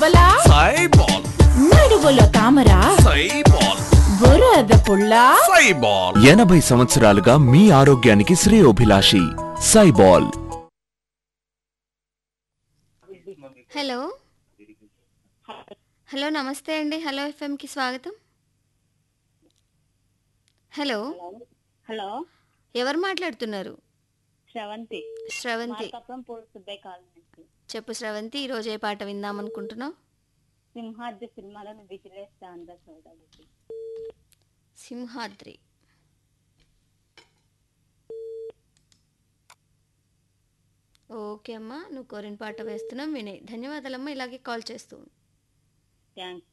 బొబ్బలా సైబాల్ నడువులో తామర సైబాల్ బురద పుల్ల సైబాల్ ఎనభై సంవత్సరాలుగా మీ ఆరోగ్యానికి శ్రేయోభిలాషి సైబాల్ హలో హలో నమస్తే అండి హలో ఎఫ్ఎంకి స్వాగతం హలో హలో ఎవరు మాట్లాడుతున్నారు శ్రవంతి శ్రవంతి మార్కాపురం పూర్ సుబ్బయ్య కాలనీ నుంచి చెప్పు శ్రవంతి ఈరోజు ఏ పాట విందాం అనుకుంటున్నావు సింహాద్రి సినిమాలో నువ్వు విజిలేస్తా అందా చూడాలి సింహాద్రి ఓకే అమ్మా నువ్వు కోరిన పాట వేస్తున్నాం వినే ధన్యవాదాలమ్మా ఇలాగే కాల్ చేస్తూ ఉండు. థ్యాంక్స్